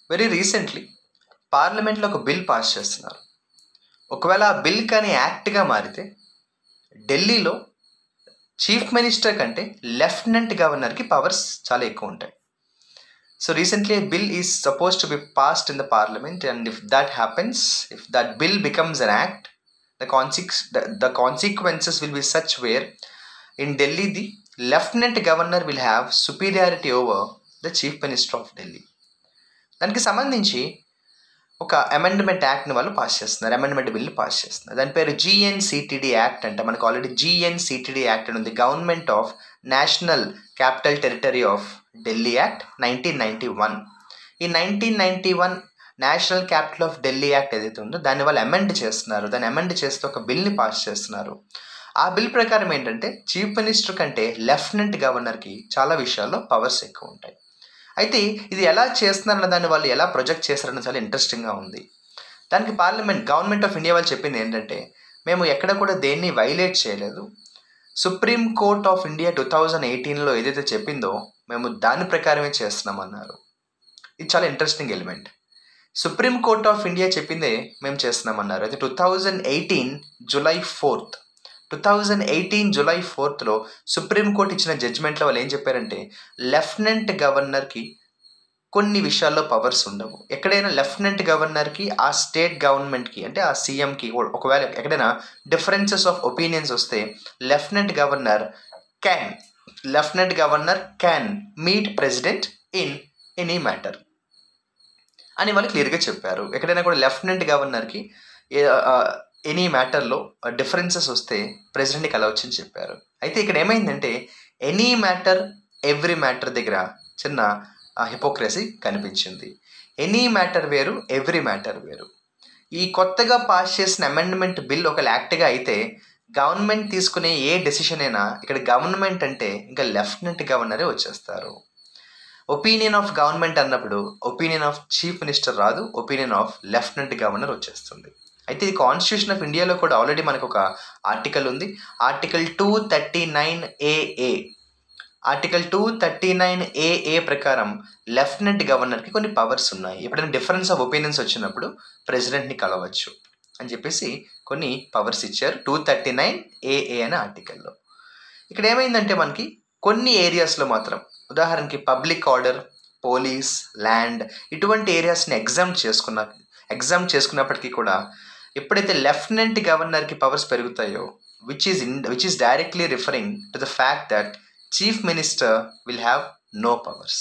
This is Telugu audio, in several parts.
వెరీ రీసెంట్లీ పార్లమెంట్లో ఒక బిల్ పాస్ చేస్తున్నారు ఒకవేళ ఆ బిల్ కానీ యాక్ట్గా మారితే ఢిల్లీలో చీఫ్ మినిస్టర్ కంటే లెఫ్టినెంట్ గవర్నర్కి పవర్స్ చాలా ఎక్కువ ఉంటాయి so recently bill is suppose to be passed in the parliament and if that happens if that bill becomes an act the కాన్సిక్స్ the consequences will be such where in Delhi the lieutenant governor will have superiority over the chief minister of Delhi దానికి సంబంధించి ఒక అమెండ్మెంట్ యాక్ట్ని వాళ్ళు పాస్ చేస్తున్నారు అమెండ్మెంట్ బిల్ పాస్ చేస్తున్నారు దాని పేరు జిఎన్సిటిడి యాక్ట్ అంటే మనకు ఆల్రెడీ జిఎన్సిటిడి యాక్ట్ అని ఉంది government of national capital territory of Delhi act nineteen ninety one ఈ nineteen ninety one national capital of Delhi act ఏదైతే ఉందో దాన్ని వాళ్ళు అమెండ్ చేస్తున్నారు దాన్ని అమెండ్ చేస్తూ ఒక బిల్ని పాస్ చేస్తున్నారు ఆ బిల్ ప్రకారం ఏంటంటే చీఫ్ మినిస్టర్ కంటే లెఫ్టినెంట్ గవర్నర్కి చాలా విషయాల్లో పవర్స్ ఎక్కువ ఉంటాయి అయితే ఇది ఎలా చేస్తున్నారన్న దాన్ని వాళ్ళు ఎలా ప్రొజెక్ట్ చేస్తారన్న చాలా ఇంట్రెస్టింగ్గా ఉంది దానికి పార్లమెంట్ గవర్నమెంట్ ఆఫ్ ఇండియా వాళ్ళు చెప్పింది ఏంటంటే మేము ఎక్కడ కూడా దేన్ని వైలేట్ చేయలేదు supreme court of India two thousand ఎయిటీన్లో ఏదైతే చెప్పిందో మేము దాని ప్రకారమే చేస్తున్నామన్నారు ఇది చాలా interesting element supreme court of India చెప్పిందే మేము చేస్తున్నామన్నారు అయితే two thousand eighteen July fourth two thousand eighteen July ఫోర్త్లో సుప్రీంకోర్టు ఇచ్చిన జడ్జిమెంట్లో వాళ్ళు ఏం చెప్పారంటే లెఫ్టినెంట్ గవర్నర్కి కొన్ని విషయాల్లో పవర్స్ ఉండవు ఎక్కడైనా లెఫ్టినెంట్ గవర్నర్కి ఆ స్టేట్ గవర్నమెంట్కి అంటే ఆ సీఎంకి ఒకవేళ ఎక్కడైనా డిఫరెన్సెస్ ఆఫ్ ఒపీనియన్స్ వస్తే lieutenant governor can lieutenant governor can meet president in any matter అని వాళ్ళు క్లియర్గా చెప్పారు ఎక్కడైనా కూడా లెఫ్టినెంట్ గవర్నర్కి ఎనీ మ్యాటర్లో డిఫరెన్సెస్ వస్తే ప్రెసిడెంట్కి కలవచ్చు అని చెప్పారు అయితే ఇక్కడ ఏమైందంటే ఎనీ మ్యాటర్ ఎవ్రీ మ్యాటర్ దగ్గర చిన్న హిపోక్రసీ కనిపించింది ఎనీ మ్యాటర్ వేరు ఎవ్రీ మ్యాటర్ వేరు ఈ కొత్తగా పాస్ చేసిన అమెండ్మెంట్ బిల్ ఒక యాక్ట్గా అయితే గవర్నమెంట్ తీసుకునే ఏ డెసిషన్ అయినా ఇక్కడ గవర్నమెంట్ అంటే ఇంకా లెఫ్టినెంట్ గవర్నరే వచ్చేస్తారు ఒపీనియన్ ఆఫ్ గవర్నమెంట్ అన్నప్పుడు ఒపీనియన్ ఆఫ్ చీఫ్ మినిస్టర్ రాదు ఒపీనియన్ ఆఫ్ లెఫ్టినెంట్ గవర్నర్ వచ్చేస్తుంది అయితే ఈ కాన్స్టిట్యూషన్ ఆఫ్ ఇండియాలో కూడా ఆల్రెడీ మనకు ఒక ఆర్టికల్ ఉంది article two thirty nine AA article two thirty nine AA ప్రకారం లెఫ్టినెంట్ గవర్నర్కి కొన్ని పవర్స్ ఉన్నాయి ఎప్పుడైనా డిఫరెన్స్ ఆఫ్ ఒపీనియన్స్ వచ్చినప్పుడు ప్రెసిడెంట్ని కలవచ్చు అని చెప్పేసి కొన్ని పవర్స్ ఇచ్చారు టూ థర్టీ నైన్ ఏఏ అనే ఆర్టికల్లో ఇక్కడ ఏమైందంటే మనకి కొన్ని ఏరియాస్లో మాత్రం ఉదాహరణకి పబ్లిక్ ఆర్డర్ పోలీస్ ల్యాండ్ ఇటువంటి ఏరియాస్ని ఎగ్జామ్ చేసుకున్న ఎగ్జామ్ చేసుకున్నప్పటికీ కూడా ఎప్పుడైతే లెఫ్టినెంట్ గవర్నర్కి పవర్స్ పెరుగుతాయో which is in which is directly referring to the fact that chief minister will have no powers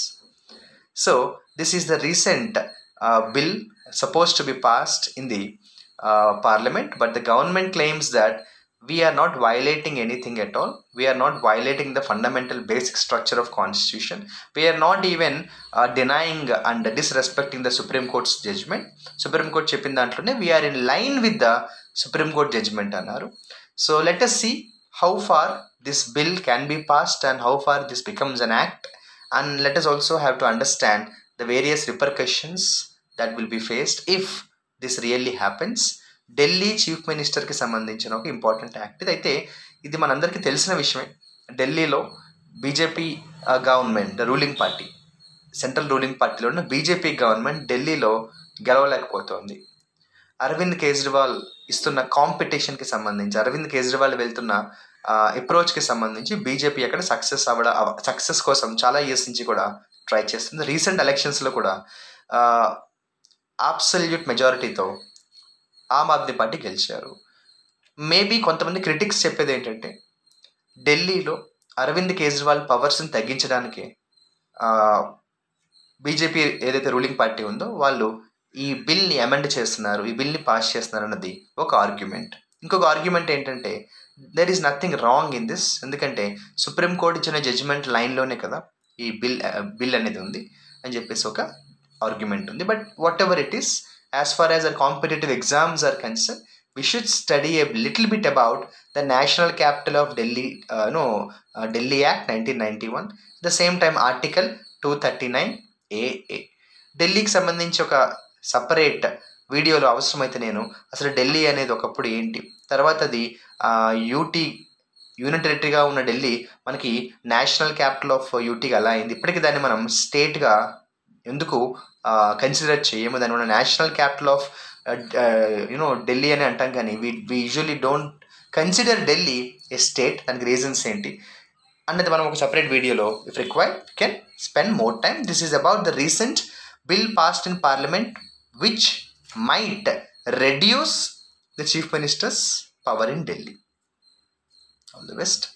so this is the recent bill suppose to be passed in the parliament but the government claims that we are not violating anything at all we are not violating the fundamental basic structure of constitution we are not even uh, denying and disrespecting the supreme court's judgment supreme court చెప్పిన దాంట్లోనే we are in line with the supreme court judgment అన్నారు so let us see how far this bill can be passed and how far this becomes an act and let us also have to understand the various repercussions that will be faced if this really happens Delhi chief మినిస్టర్కి సంబంధించిన ఒక ఇంపార్టెంట్ యాక్ట్ ఇదైతే ఇది మనందరికీ తెలిసిన విషయమే ఢిల్లీలో BJP government ruling party central ruling పార్టీలో ఉన్న బీజేపీ గవర్నమెంట్ ఢిల్లీలో గెలవలేకపోతోంది అరవింద్ కేజ్రీవాల్ ఇస్తున్న కాంపిటీషన్కి సంబంధించి అరవింద్ కేజ్రీవాల్ వెళ్తున్న అప్రోచ్కి సంబంధించి బీజేపీ అక్కడ సక్సెస్ అవ్వడం సక్సెస్ కోసం చాలా ఇయర్స్ నుంచి కూడా ట్రై చేస్తుంది రీసెంట్ ఎలక్షన్స్లో కూడా అబ్సల్యూట్ మెజారిటీతో ఆమ్ ఆద్మీ పార్టీ గెలిచారు మేబీ కొంతమంది క్రిటిక్స్ చెప్పేది ఏంటంటే ఢిల్లీలో అరవింద్ కేజ్రీవాల్ పవర్స్ని తగ్గించడానికి బీజేపీ ఏదైతే రూలింగ్ పార్టీ ఉందో వాళ్ళు ఈ బిల్ని అమెండ్ చేస్తున్నారు ఈ బిల్ని పాస్ చేస్తున్నారు అన్నది ఒక ఆర్గ్యుమెంట్ ఇంకొక ఆర్గ్యుమెంట్ ఏంటంటే there is nothing wrong in this ఎందుకంటే సుప్రీంకోర్టు ఇచ్చిన జడ్జిమెంట్ లైన్లోనే కదా ఈ బిల్ బిల్ అనేది ఉంది అని చెప్పేసి ఒక ఆర్గ్యుమెంట్ ఉంది but whatever it is as far as our competitive exams are concern we should study a little bit about the national capital of delhi uh, no uh, delhi act 1991 the same time article 239 aa ఢిల్లీకి సంబంధించి ఒక సపరేట్ వీడియోలో అవసరమైతే నేను అసలు ఢిల్లీ అనేది ఒకప్పుడు ఏంటి తర్వాత అది యూటీ యూనిట్ టెరిటరీగా ఉన్న ఢిల్లీ మనకి నేషనల్ క్యాపిటల్ ఆఫ్ యూటీగా అలా అయింది ఇప్పటికీ దాన్ని మనం స్టేట్గా ఎందుకు కన్సిడర్ చేయము దాని వల్ల national capital of you know Delhi అని అంటాం కానీ we we usually don't consider Delhi a state దానికి రీజన్స్ ఏంటి అన్నది మనం ఒక సపరేట్ వీడియోలో if require can spend more time this is about the recent bill passed in parliament which might reduce the chief minister's power in Delhi all the best